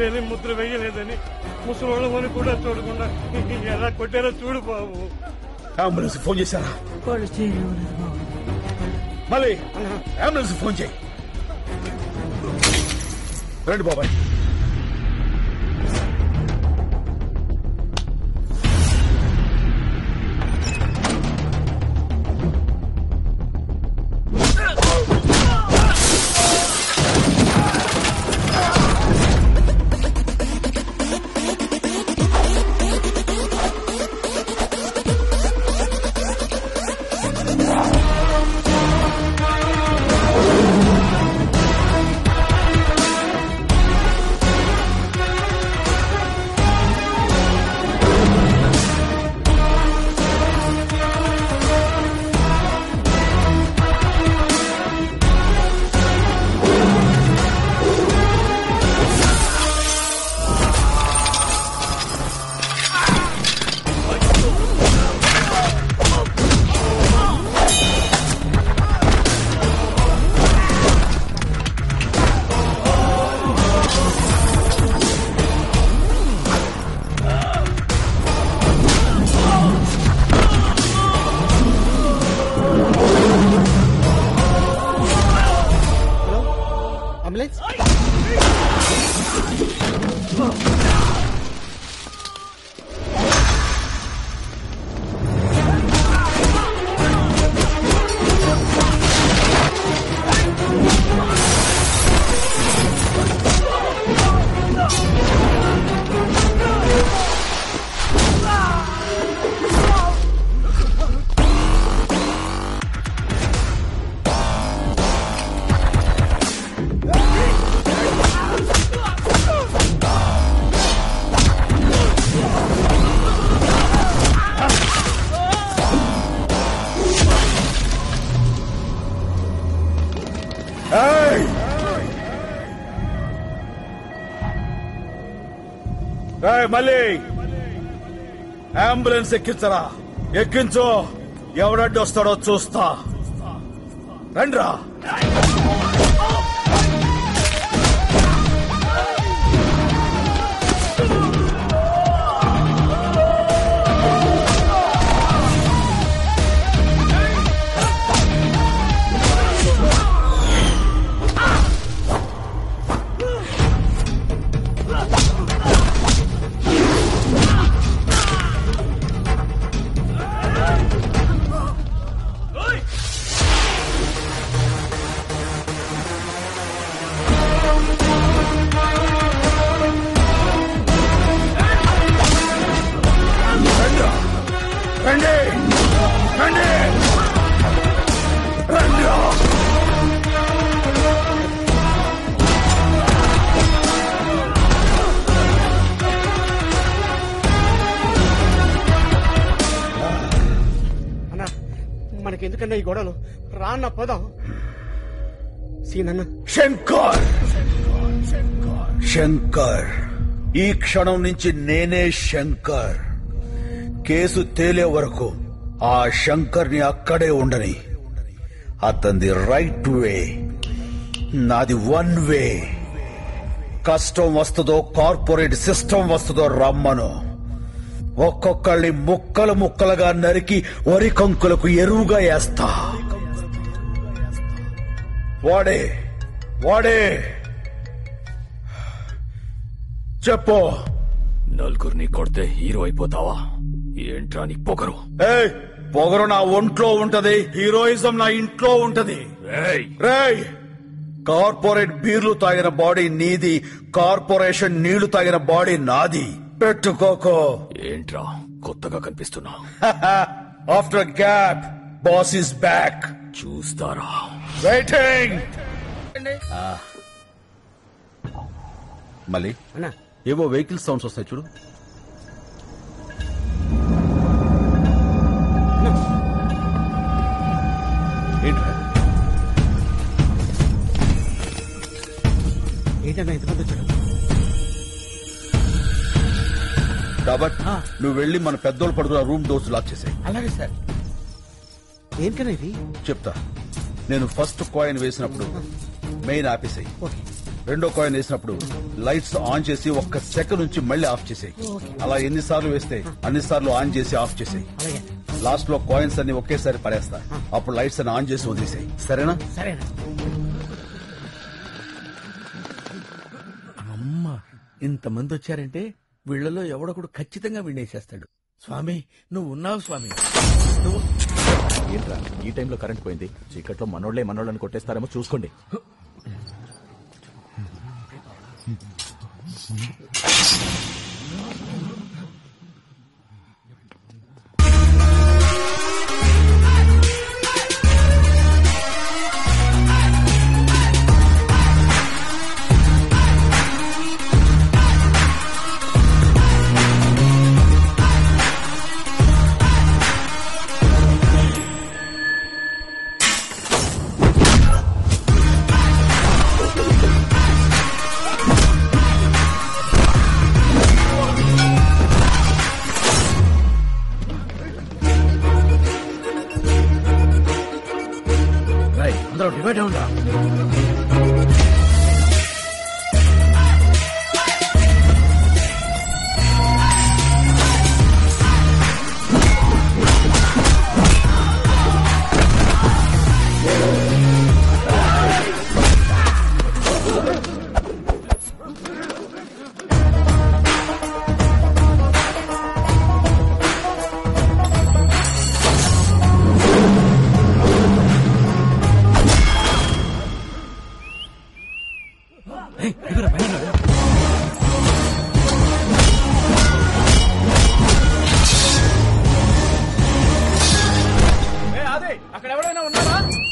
వేలి ముద్ర వేయలేదని ముసలోళ్ళమని కూడా చూడకుండా ఎలా కొట్టారో చూడు బాబు అంబులెన్స్ ఫోన్ చేశారా వాళ్ళు చేయలేదు బాబు మళ్ళీ అంబులెన్స్ ఫోన్ చేయి రండి బాబాయ్ అంబులెన్స్ ఏయ్! ఏయ్, మళ్ళీ అంబులెన్స్ ఎక్కించరా ఎక్కించు ఎవడడ్డు వస్తాడో చూస్తా రండ్రా రండ్రా రండి రండి రండ్రా అన్నా మనకెందుకన్నా ఈ గొడవలు రాన్న పోదాం సీనన్న శంకర్ శంకర్ ఈ క్షణం నుంచి నేనే శంకర్ కేసు తేలే వరకు ఆ శంకర్ ని అక్కడే ఉండని అతనిది రైట్ వే నాది వన్ వే కష్టం వస్తుందో కార్పొరేట్ సిస్టమ్ వస్తుందో రమ్మను ఒక్కొక్కళ్ళని ముక్కలు ముక్కలుగా నరికి వరి కంకులకు ఎరువుగా వేస్తా వాడే వాడే చెప్పు నలుగురిని కొడితే హీరో అయిపోతావా ఏంట్రా నీ పొగరు ఏయ్ పొగరు నా ఒంట్లో ఉంటది హీరోయిజం నా ఇంట్లో ఉంటది ఏయ్ రేయ్ కార్పొరేట్ బీర్లు తాగిన బాడీ నీది కార్పొరేషన్ నీళ్లు తాగిన బాడీ నాది పెట్టుకోకో ఏంట్రా కొత్తగా కనిపిస్తున్నా after gap boss is back చూస్తారా వెయిటింగ్ మళ్ళీ అన్నా ఏవో వెహికల్ సౌండ్స్ వస్తాయి చూడు ఏంట్రా ఏంటన్నా ఎంతమంది వచ్చాడు కాబట్టి నువ్వు వెళ్ళి మన పెద్దోళ్ళు పడుకున్న రూమ్ డోర్స్ లాక్ చేసాయి అలాగే సార్ ఏంటన్నా ఇది చెప్తా నేను ఫస్ట్ కాయిన్ వేసినప్పుడు మెయిన్ ఆపేసాయి ఓకే రెండో కాయిన్ వేసినప్పుడు లైట్స్ ఆన్ చేసి ఒక్క సెకండ్ నుంచి మళ్ళీ ఆఫ్ చేసేయి అలా ఎన్ని సార్లు వేస్తే అన్ని సార్లు ఆన్ చేసి ఆఫ్ చేసేయి అలాగే లాస్ట్ లో కాయిన్స్ అన్ని ఒకేసారి పడేస్తా అప్పుడు లైట్స్ అని ఆన్ చేసి వదిలేసాయి సరేనా సరేనా అమ్మ ఇంతమంది వచ్చారంటే వీళ్ళలో ఎవడొకడు ఖచ్చితంగా వినేసేస్తాడు స్వామి నువ్వు ఉన్నావు స్వామి నువ్వు ఏంట్రా ఈ టైంలో కరెంట్ పోయింది చీకట్లో మనోళ్లే మనోళ్ళని కొట్టేస్తారేమో చూసుకోండి రై అందరూ డివైడ్ అవునా అదే అక్కడ ఎవరైనా ఉన్నారా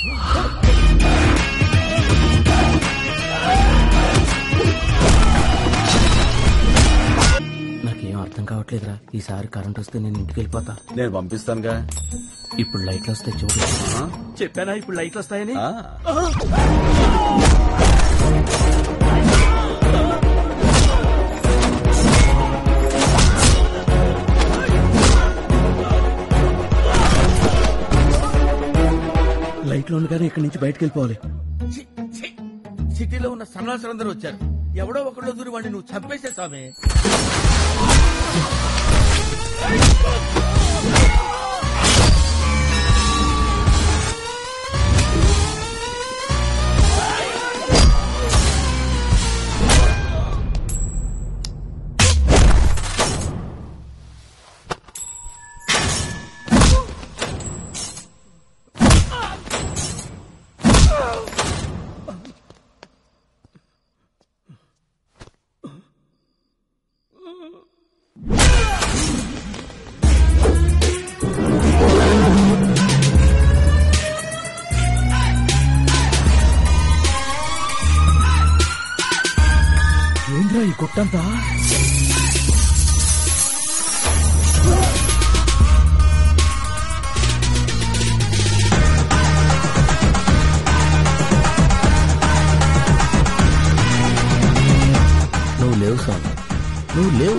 నాకేం అర్థం కావట్లేదురా ఈసారి కరెంట్ వస్తే నేను ఇంటికి వెళ్ళిపోతా నేను పంపిస్తానుగా ఇప్పుడు లైట్లు వస్తే చూడు చెప్పానా ఇప్పుడు లైట్లు వస్తాయని ఆ. లైట్లు ఉండగానే ఇక్కడి నుంచి బయటకు వెళ్ళిపోవాలి సిటీలో ఉన్న సన్నాసులందరూ వచ్చారు ఎవడో ఒకళ్ళు దూరి వాడిని నువ్వు చంపేసే స్వామి ఏంద్రా ఈ గుట్టంతా నువ్వు లేవు స్వామి నువ్వు లేవు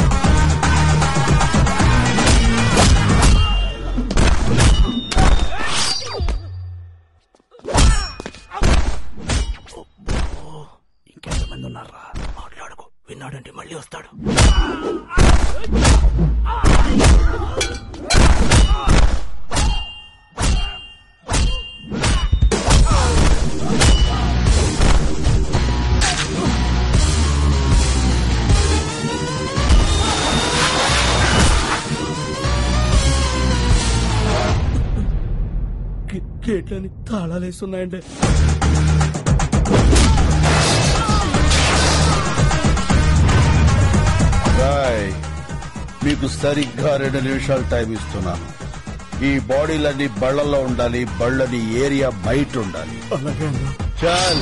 ఇంకెంతమంది ఉన్నారా మాట్లాడకు విన్నాడంటే మళ్ళీ వస్తాడు గేట్లని తాళాలేస్తున్నాయండి రాయ్ మీకు సరిగ్గా రెండు నిమిషాలు టైం ఇస్తున్నాను ఈ బాడీలన్నీ బళ్ళల్లో ఉండాలి బళ్ళని ఏరియా బయట ఉండాలి చాల్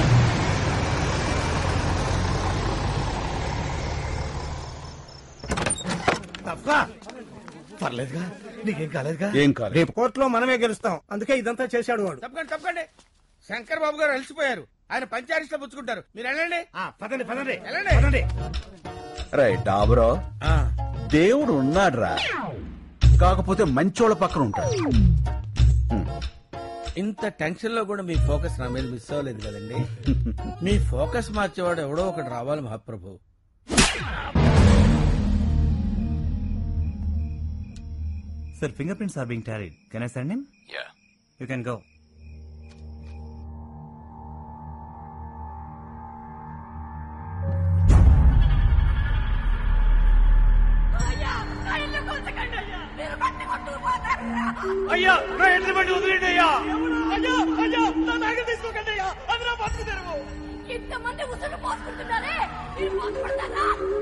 తప్ప పర్లేదుగా నీకేం కాలేదుగా ఏం కాదు రేపు కోర్టులో మనమే గెలుస్తాం అందుకే ఇదంతా చేశాడు వాడు తప్పకండి తప్పకండి శంకర్ బాబు గారు అలసిపోయారు ఆయన పంచాయతీలో పుచ్చుకుంటారు మీరు వెళ్ళండి పదండి పదండి వెళ్ళండి పదండి రైట్ డాబరో దేవుడు ఉన్నాడ్రా కాకపోతే మంచోళ్ళ పక్కన ఉంటాడు హ్మ్. ఇంత టెన్షన్ లో కూడా మీ ఫోకస్ నా మీద మిస్ అవ్వలేదు కదండి మీ ఫోకస్ మార్చేవాడు ఎవడో ఒకటి రావాలి మహాప్రభు Sir, fingerprints are being tallied. Can I send him? Yeah. You can go. అయ్యా నా ఎట్ల బట్టి వదిలేండి అయ్యా అయ్యా అయ్యా నా బ్యాగ్ తీసుకోకండి అయ్యా అందరూ బతుకుతారు ఇంతమంది ఉసురు పోసుకుంటున్నారే మీరు పోసుకుంటారా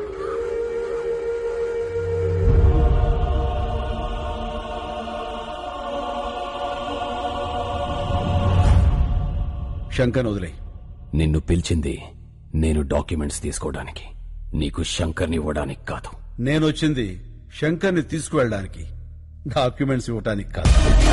శంకర్ వదిలే నిన్ను పిలిచింది నేను డాక్యుమెంట్స్ తీసుకోవడానికి నీకు శంకర్ని ఇవ్వడానికి కాదు నేను వచ్చింది శంకర్ని తీసుకువెళ్ళడానికి డాక్యుమెంట్స్ ఇవ్వటానికి కాదు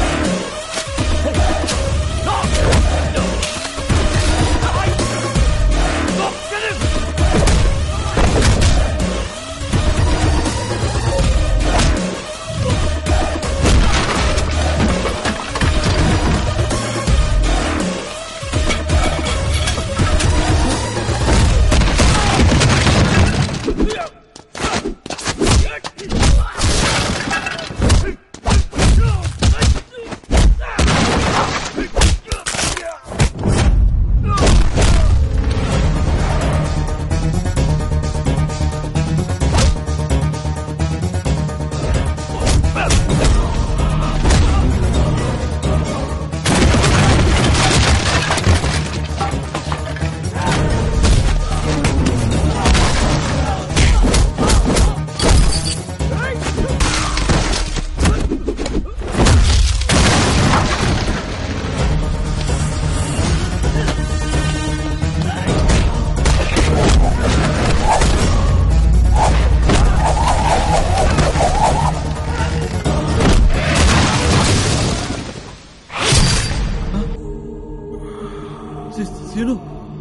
సీను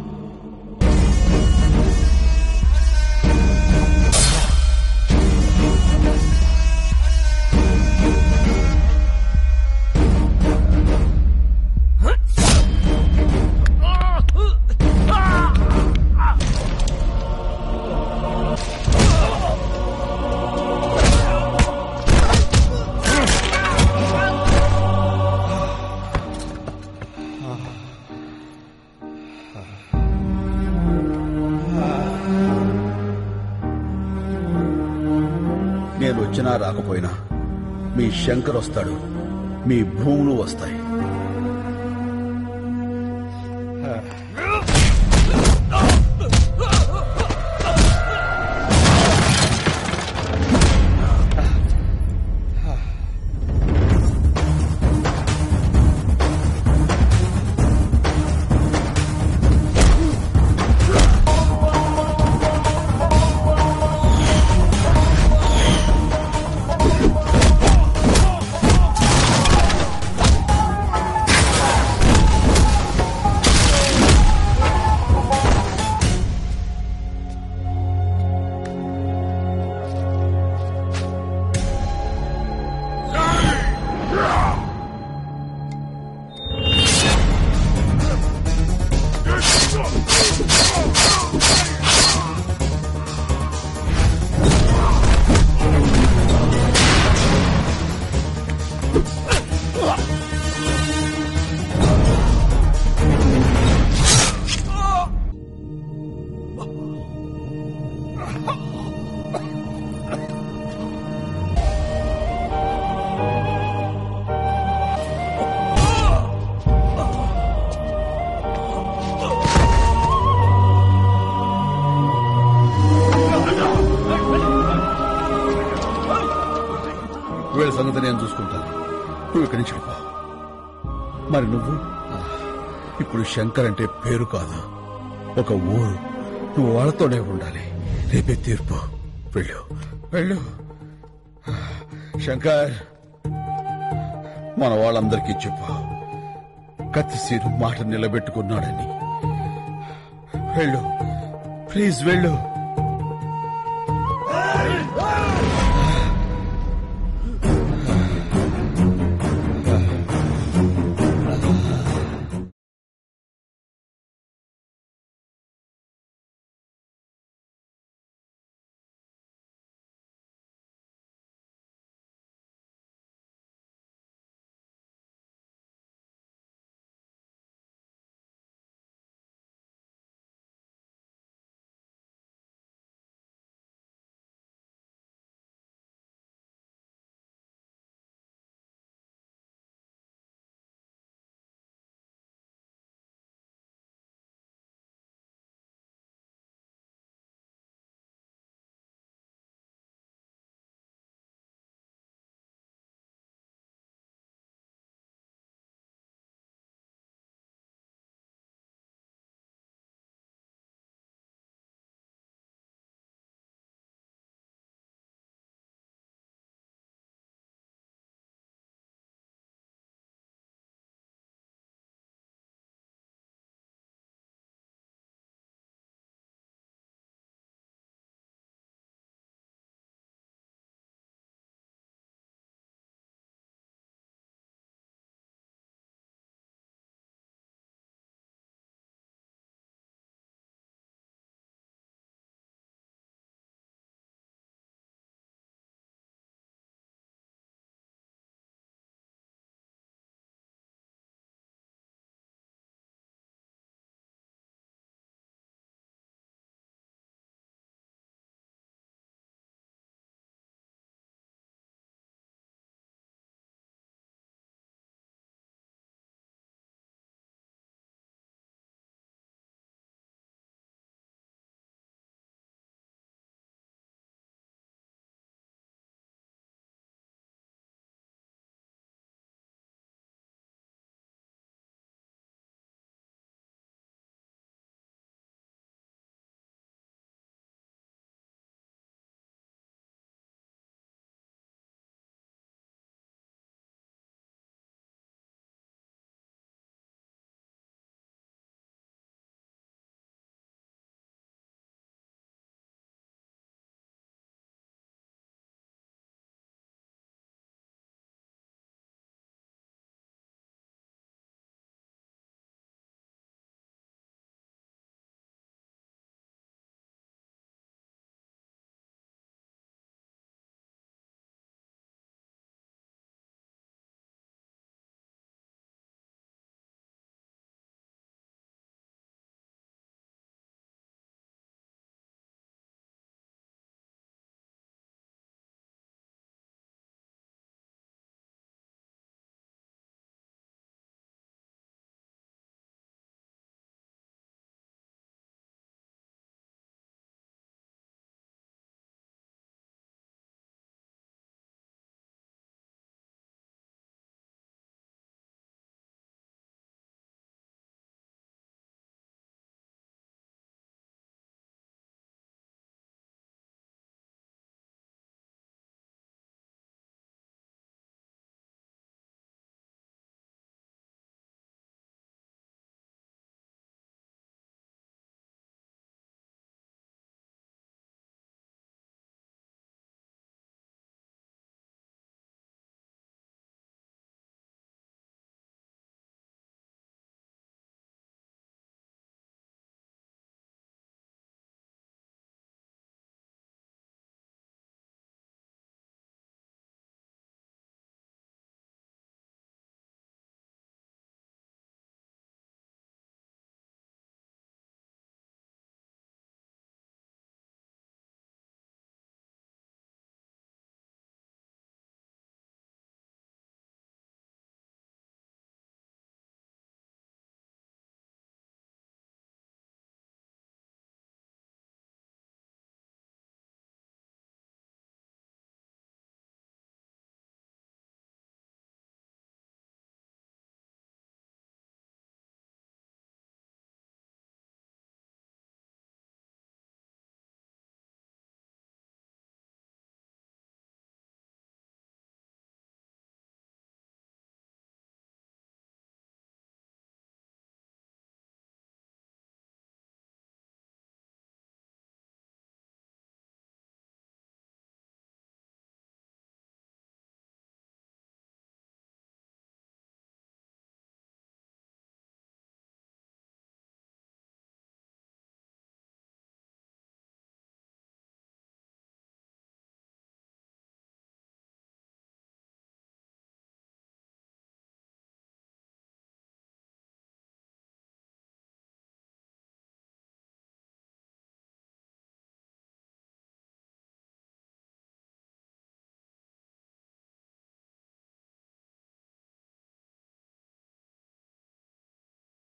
నేను వచ్చినా రాకపోయినా మీ శంకర్ వస్తాడు మీ భూములు వస్తాయి వీళ్ళ సంగతి నేను చూసుకుంటాను నువ్వు ఇక్కడి నుంచి వెళ్ళిపో. మరి నువ్వు ఇప్పుడు శంకర్ అంటే పేరు కాదు ఒక ఊరు నువ్వు వాళ్ళతోనే ఉండాలి రేపే తీర్పు వెళ్ళు వెళ్ళు శంకర్ మన వాళ్ళందరికీ చెప్పు కత్తిసీరు మాట నిలబెట్టుకున్నాడని వెళ్ళు ప్లీజ్ వెళ్ళు